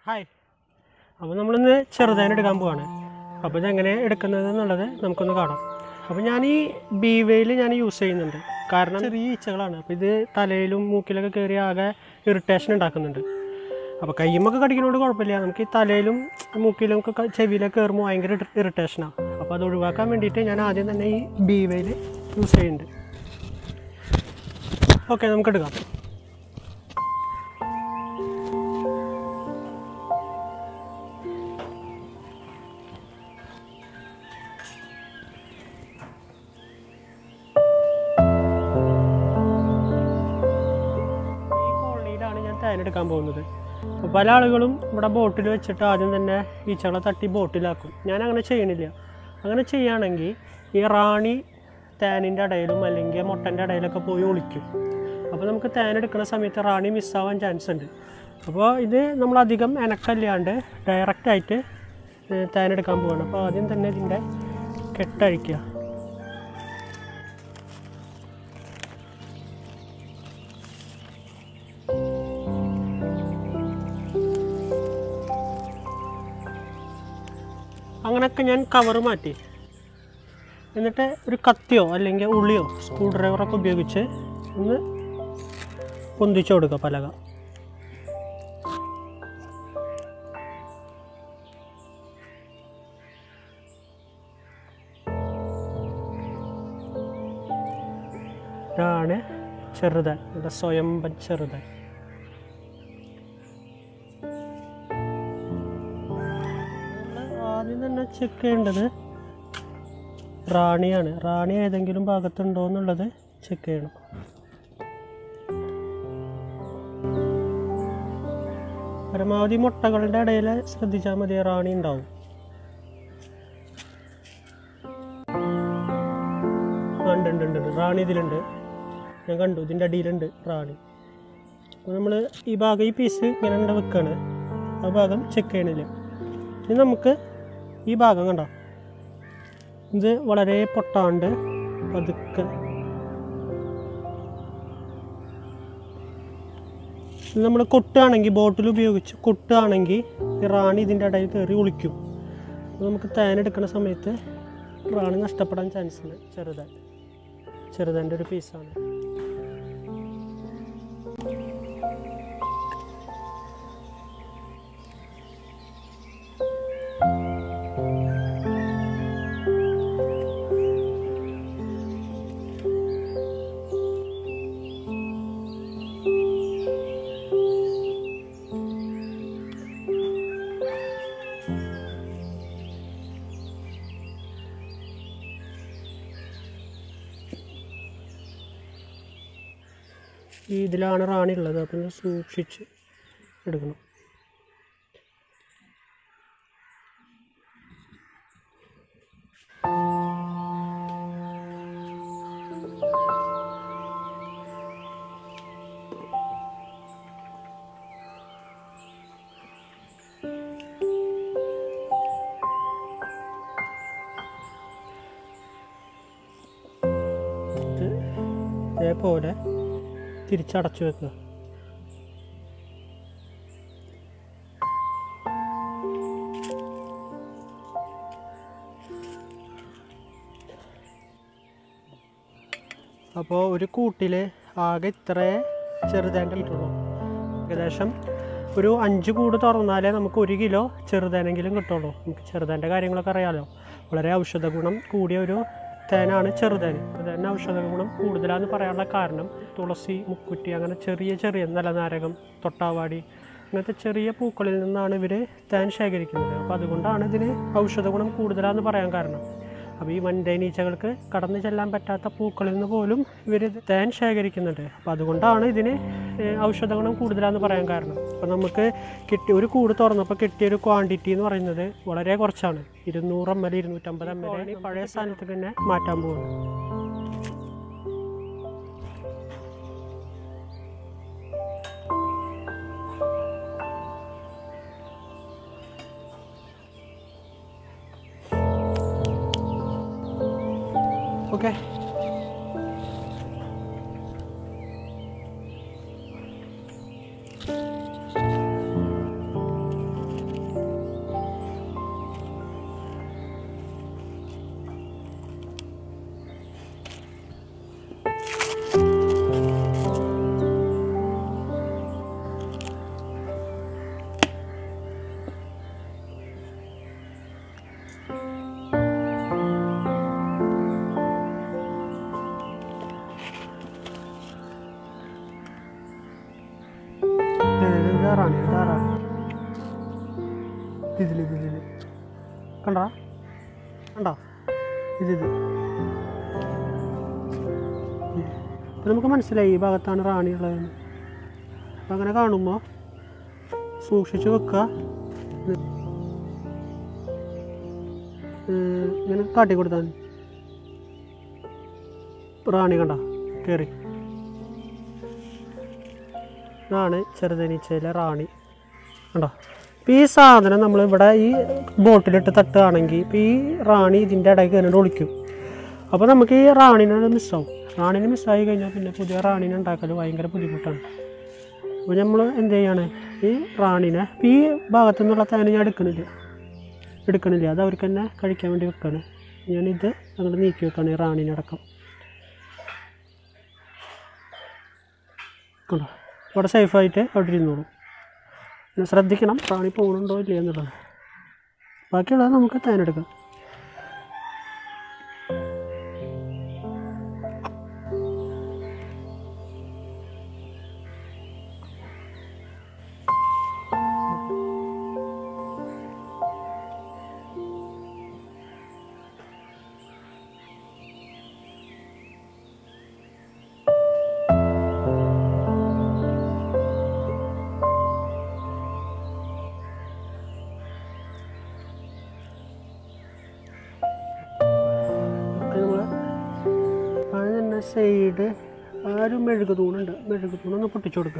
Hi അപ്പോൾ നമ്മളിന്ന് ചെറുതായിട്ട് എടുക്കാൻ പോവാണ് അപ്പോൾ ഇതെങ്ങനെ എടുക്കുന്നത് എന്നുള്ളത് നമുക്കൊന്ന് കാണാം അപ്പോൾ ഞാൻ ഈ ബി വെയിൽ ഞാൻ യൂസ് ചെയ്യുന്നുണ്ട് കാരണം ചെറിയ ഈച്ചകളാണ് അപ്പോൾ ഇത് തലയിലും മൂക്കിലൊക്കെ കയറി ആകെ ഇറിറ്റേഷൻ ഉണ്ടാക്കുന്നുണ്ട് അപ്പോൾ കയ്യുമൊക്കെ കടിക്കുന്നതുകൊണ്ട് കുഴപ്പമില്ല നമുക്ക് ഈ തലയിലും മൂക്കിലും ഒക്കെ ക- ചെവിയിലൊക്കെ കയറുമ്പോൾ ഭയങ്കര ഇറിറ്റേഷനാണ് അപ്പോൾ അത് ഒഴിവാക്കാൻ വേണ്ടിയിട്ട് ഞാൻ ആദ്യം തന്നെ ഈ ബി വെയിൽ യൂസ് ചെയ്യുന്നുണ്ട് ഓക്കെ നമുക്ക് എടുക്കാം ഈ കോളനിയിലാണ് ഞാൻ തേനെടുക്കാൻ പോകുന്നത് അപ്പോൾ പല ആളുകളും ഇവിടെ ബോട്ടിൽ വെച്ചിട്ട് ആദ്യം തന്നെ ഈച്ചകളെ തട്ടി ബോട്ടിലാക്കും ഞാൻ അങ്ങനെ ചെയ്യണില്ല അങ്ങനെ ചെയ്യുകയാണെങ്കിൽ ഈ റാണി തേനിൻ്റെ ഇടയിലും അല്ലെങ്കിൽ മുട്ടൻ്റെ ഇടയിലൊക്കെ പോയി ഒളിക്കും അപ്പോൾ നമുക്ക് തേനെടുക്കുന്ന സമയത്ത് റാണി മിസ്സാവാൻ ചാൻസ് ഉണ്ട് അപ്പോൾ ഇത് നമ്മളധികം എനക്കല്ലാണ്ട് ഡയറക്റ്റായിട്ട് തേനെടുക്കാൻ പോവാണ് അപ്പോൾ ആദ്യം തന്നെ ഇതിൻ്റെ കെട്ടഴിക്കുക അങ്ങനെയൊക്കെ ഞാൻ കവർ മാറ്റി എന്നിട്ട് ഒരു കത്തിയോ അല്ലെങ്കിൽ ഉള്ളിയോ സ്ക്രൂ ഡ്രൈവറൊക്കെ ഉപയോഗിച്ച് ഒന്ന് പൊന്തിച്ചു കൊടുക്കുക പലക ഇതാണ് ചെറുതാൻ ഇവിടെ സ്വയംഭൻ ചെറുതാൻ നമ്മള് ആദ്യം തന്നെ ചെക്ക് ചെയ്യേണ്ടത് റാണിയാണ് റാണി ഏതെങ്കിലും ഭാഗത്തുണ്ടോ എന്നുള്ളത് ചെക്ക് ചെയ്യണം പരമാവധി മുട്ടകളുടെ ഇടയിൽ ശ്രദ്ധിച്ചാൽ മതി റാണി ഉണ്ടാവും ആ, ഉണ്ട് ഉണ്ട് ഉണ്ട് ഉണ്ട്. റാണി ഇതിലുണ്ട് ഞാൻ കണ്ടു ഇതിൻ്റെ അടിയിലുണ്ട് റാണി അപ്പോൾ നമ്മൾ ഈ ഭാഗം ഈ പീസ് ഇങ്ങനെ ഇവിടെ വെക്കുകയാണ് ആ ഭാഗം ചെക്ക് ചെയ്യണില്ല ഇനി നമുക്ക് ഈ ഭാഗം കണ്ടോ ഇത് വളരെ പൊട്ടാണ്ട് പതുക്കെ നമ്മൾ കൊട്ടുകയാണെങ്കിൽ ബോട്ടിൽ ഉപയോഗിച്ച് കൊട്ടുകയാണെങ്കിൽ ഈ റാണി ഇതിൻ്റെ ഇടയിൽ കയറി ഒളിക്കും അപ്പോൾ നമുക്ക് തേനെടുക്കുന്ന സമയത്ത് റാണി നഷ്ടപ്പെടാൻ ചാൻസ് ഉണ്ട് ചെറുതാൻ ചെറുതാൻ്റെ ഒരു പീസാണ് ഈ ഇതിലാണ് റാണി ഉള്ളത് അപ്പം ഇത് സൂക്ഷിച്ച് എടുക്കണം ഇത് ഇതേപോലെ തിരിച്ചടച്ചു വെക്കുക അപ്പോൾ ഒരു കൂട്ടിൽ ആകെ ഇത്ര ചെറുതേൻ്റെ കിട്ടുള്ളൂ ഏകദേശം ഒരു അഞ്ച് കൂട് തുറന്നാലേ നമുക്ക് ഒരു കിലോ ചെറുതേനെങ്കിലും കിട്ടുള്ളൂ നമുക്ക് ചെറുതേൻ്റെ കാര്യങ്ങളൊക്കെ അറിയാമല്ലോ വളരെ ഔഷധ ഗുണം കൂടിയ ഒരു തേനാണ് ചെറുതേൻ തന്നെ ഔഷധ ഗുണം കൂടുതലാന്ന് പറയാനുള്ള കാരണം തുളസി മുക്കുറ്റി അങ്ങനെ ചെറിയ ചെറിയ നലനാരകം തൊട്ടാവാടി അങ്ങനത്തെ ചെറിയ പൂക്കളിൽ നിന്നാണ് ഇവർ തേൻ ശേഖരിക്കുന്നത് അപ്പോൾ അതുകൊണ്ടാണ് ഇതിന് ഔഷധ ഗുണം കൂടുതലാന്ന് പറയാൻ കാരണം അപ്പോൾ ഈ വൻതേനീച്ചകൾക്ക് കടന്നു ചെല്ലാൻ പറ്റാത്ത പൂക്കളിൽ നിന്ന് പോലും ഇവർ തേൻ ശേഖരിക്കുന്നുണ്ട് അപ്പോൾ അതുകൊണ്ടാണ് ഇതിന് ഏഹ്, ഔഷധ ഗുണം കൂടുതലാന്ന് പറയാൻ കാരണം അപ്പോൾ നമുക്ക് കിട്ടി ഒരു കൂട് തുറന്നപ്പോൾ കിട്ടിയ ഒരു ക്വാണ്ടിറ്റി എന്ന് പറയുന്നത് വളരെ കുറച്ചാണ് ഇരുന്നൂറ് എം എൽ ഇരുന്നൂറ്റമ്പത് എം എൽ പഴയ സ്ഥാനത്ത് തന്നെ മാറ്റാൻ പോകുന്നു ഓക്കെ ഇതാ റാണി ഇതാ റാണി ഇതിൽ ഇതിൽ കണ്ടാ കണ്ടോ ഇതിത് അപ്പം നമുക്ക് മനസ്സിലായി ഈ ഭാഗത്താണ് റാണി ഉള്ളതെന്ന് അപ്പം അങ്ങനെ കാണുമ്പോൾ സൂക്ഷിച്ച് വെക്കുക ഉം, ഇങ്ങനെ കാട്ടി കൊടുത്താൽ മതി റാണി കണ്ട കയറി ഇതാണ് ചെറുതനീച്ചയിലെ റാണി കണ്ടോ ഇപ്പം ഈ സാധനം നമ്മൾ ഇവിടെ ഈ ബോട്ടിലിട്ട് തട്ടുകയാണെങ്കിൽ ഇപ്പം ഈ റാണി ഇതിൻ്റെ ഇടയിൽ കയറിയിട്ട് ഒളിക്കും അപ്പോൾ നമുക്ക് ഈ റാണിനെ മിസ്സാവും റാണിനെ മിസ്സായി കഴിഞ്ഞാൽ പിന്നെ പുതിയ റാണിനെ ഉണ്ടാക്കൽ ഭയങ്കര ബുദ്ധിമുട്ടാണ് അപ്പോൾ നമ്മൾ എന്ത് ചെയ്യാണ് ഈ റാണിനെ ഇപ്പം ഈ ഭാഗത്തു നിന്നുള്ള തേന ഞാൻ എടുക്കണില്ല എടുക്കണില്ല അത് അവർക്ക് തന്നെ കഴിക്കാൻ വേണ്ടി വെക്കാണ് ഞാനിത് അങ്ങോട്ട് നീക്കി വെക്കാണ് ഈ റാണിനെ അടക്കം കണ്ടോ ഇവിടെ സേഫായിട്ട് അവിടെ ഇരുന്നോളും പിന്നെ ശ്രദ്ധിക്കണം റാണി പോകുന്നുണ്ടോ ഇല്ല എന്നുള്ളത് ബാക്കിയുള്ളത് നമുക്ക് തേനെടുക്കാം നമ്മൾ അത് തന്നെ സൈഡ് ആ ഒരു മെഴുക് തൂണുണ്ട് മെഴുക് തൂണൊന്ന് പൊട്ടിച്ചു കൊടുക്കുക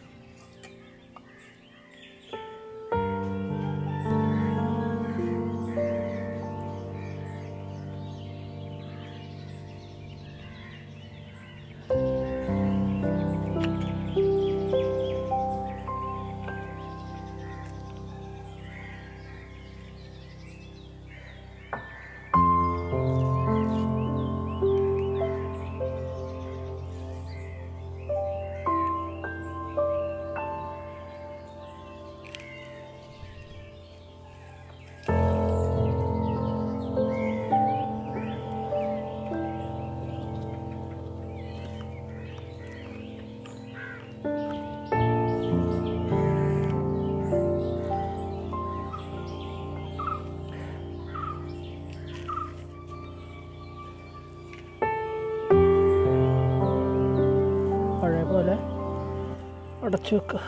പഴയ പോലെ അടച്ചു വെക്കുക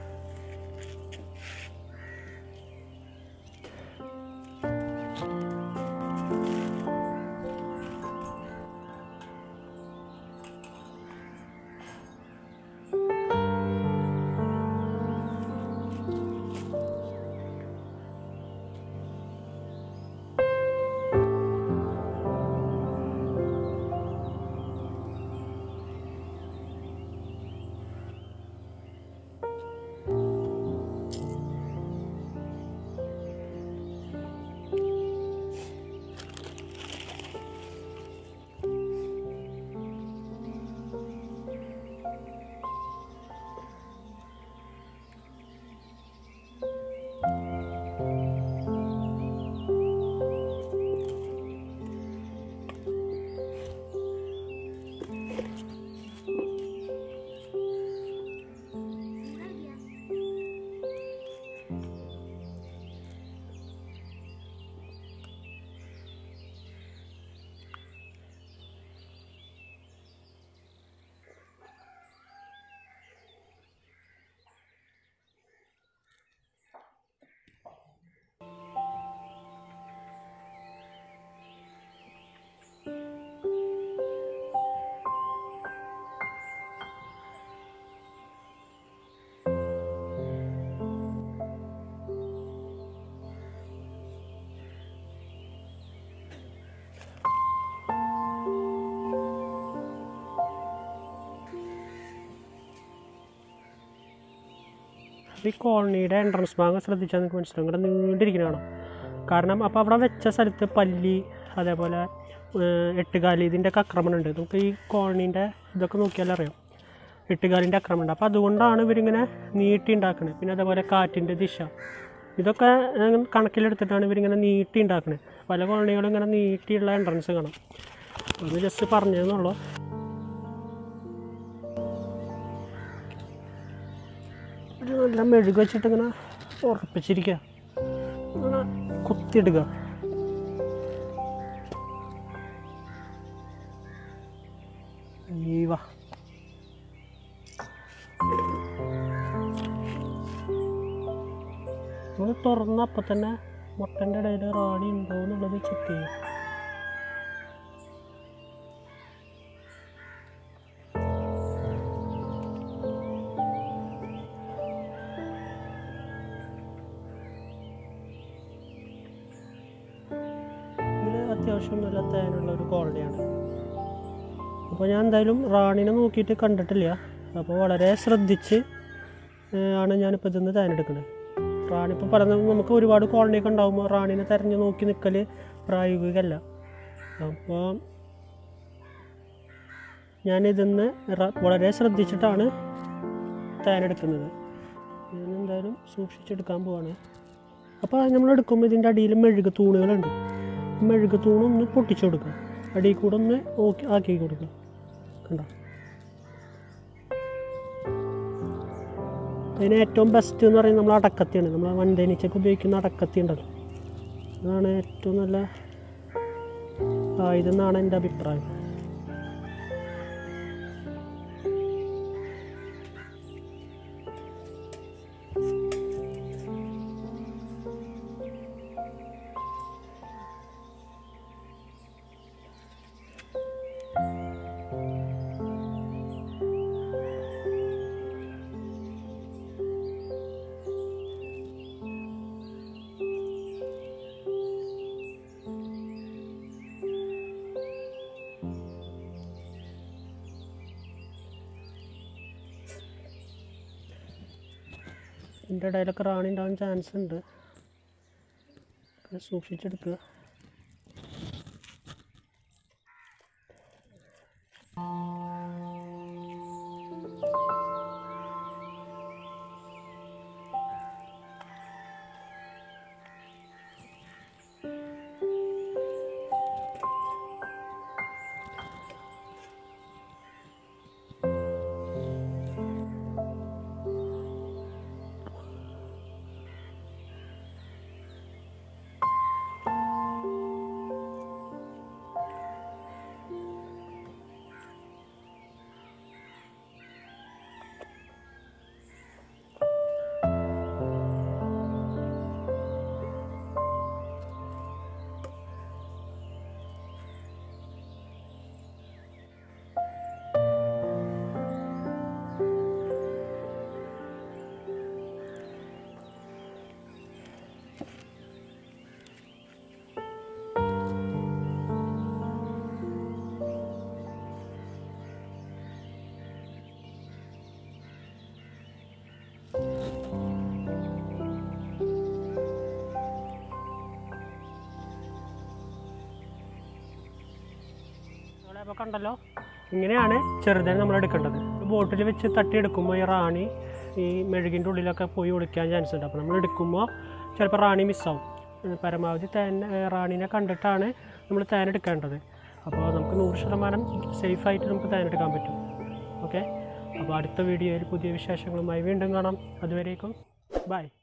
ഈ കോളനിയുടെ എൻട്രൻസ് ഭാഗം ശ്രദ്ധിച്ചാൽ നിങ്ങൾക്ക് മനസ്സിലാവും ഇവിടെ നീണ്ടിരിക്കുന്നതാണ് കാരണം അപ്പോൾ അവിടെ വെച്ച സ്ഥലത്ത് പല്ലി അതേപോലെ ഏഹ്, എട്ടുകാലി ഇതിൻ്റെയൊക്കെ ആക്രമണം ഉണ്ട് നമുക്ക് ഈ കോളനീൻ്റെ ഇതൊക്കെ നോക്കിയാൽ അറിയാം എട്ടുകാലിൻ്റെ ആക്രമണം ഉണ്ട് അപ്പോൾ അതുകൊണ്ടാണ് ഇവരിങ്ങനെ നീട്ടി ഉണ്ടാക്കുന്നത് പിന്നെ അതേപോലെ കാറ്റിൻ്റെ ദിശ ഇതൊക്കെ ഏഹ്, കണക്കിലെടുത്തിട്ടാണ് ഇവരിങ്ങനെ നീട്ടി ഉണ്ടാക്കുന്നത് പല കോളനികളും ഇങ്ങനെ നീട്ടിയുള്ള എൻട്രൻസ് കാണാം ഒന്ന് ജസ്റ്റ് പറഞ്ഞതെന്നുള്ളൂ ഒരു നല്ല മെഴുക് വെച്ചിട്ട് ഇങ്ങനെ ഉറപ്പിച്ചിരിക്കുക ഇങ്ങനെ കുത്തിയിടുക ഈ വാ നമ്മൾ തുറന്ന അപ്പം തന്നെ മുട്ടൻ്റെ ഇടയിൽ റാണി ഉണ്ടോ എന്നുള്ളത് ചെക്ക് ചെയ്യും ഇതിൽ അത്യാവശ്യം നല്ല തേനുള്ള ഒരു കോളനിയാണ് അപ്പോൾ ഞാൻ എന്തായാലും റാണിനെ നോക്കിയിട്ട് കണ്ടിട്ടില്ല അപ്പോൾ വളരെ ശ്രദ്ധിച്ച് ഏഹ്, ആണ് ഞാനിപ്പോൾ ഇതിന്ന് തേനെടുക്കുന്നത് റാണി ഇപ്പോൾ പറഞ്ഞത് നമുക്ക് ഒരുപാട് കോളനിയൊക്കെ ഉണ്ടാകുമ്പോൾ റാണിനെ തിരഞ്ഞു നോക്കി നിൽക്കൽ പ്രായോഗികമല്ല അപ്പോൾ ഞാനിതിന്ന് റ- വളരെ ശ്രദ്ധിച്ചിട്ടാണ് തേനെടുക്കുന്നത് ഞാൻ എന്തായാലും സൂക്ഷിച്ചെടുക്കാൻ പോവാണ് അപ്പോൾ നമ്മൾ എടുക്കുമ്പോൾ ഇതിൻ്റെ അടിയിൽ മെഴുക് തൂണുകളുണ്ട് മെഴുക് തൂണൊന്ന് പൊട്ടിച്ചു കൊടുക്കുക അടിയിൽ കൂടെ ഒന്ന് ഓക്കി ആക്കി കൊടുക്കുക കണ്ടോ അതിന് ഏറ്റവും ബെസ്റ്റ് എന്ന് പറയുന്നത് നമ്മൾ അടക്കത്തിയാണ് നമ്മൾ വൻതേനീച്ചക്ക് ഉപയോഗിക്കുന്ന അടക്കത്തി ഉണ്ടല്ലോ അതാണ് ഏറ്റവും നല്ല ആയുധം എന്നാണ് എൻ്റെ അഭിപ്രായം ഇതിൻ്റെ ഇടയിലൊക്കെ റാണി ഉണ്ടാവാൻ ചാൻസ് ഉണ്ട് അത് സൂക്ഷിച്ചെടുക്കുക അപ്പോൾ കണ്ടല്ലോ ഇങ്ങനെയാണ് ചെറുതിനെ നമ്മൾ എടുക്കേണ്ടത് ബോട്ടിൽ വെച്ച് തട്ടിയെടുക്കുമ്പോൾ ഈ റാണി ഈ മെഴുകിൻ്റെ ഉള്ളിലൊക്കെ പോയി ഒളിക്കാൻ ചാൻസ് ഉണ്ട് അപ്പോൾ നമ്മൾ എടുക്കുമ്പോൾ ചിലപ്പോൾ റാണി മിസ്സാവും ഏഹ് പരമാവധി തേൻ ഏഹ് റാണീനെ കണ്ടിട്ടാണ് നമ്മൾ തേൻ എടുക്കേണ്ടത് അപ്പോൾ നമുക്ക് നൂറ് ശതമാനം സേഫായിട്ട് നമുക്ക് തേൻ എടുക്കാൻ പറ്റും ഓക്കെ അപ്പോൾ അടുത്ത വീഡിയോയിൽ പുതിയ വിശേഷങ്ങളുമായി വീണ്ടും കാണാം അതുവരേക്കും ബൈ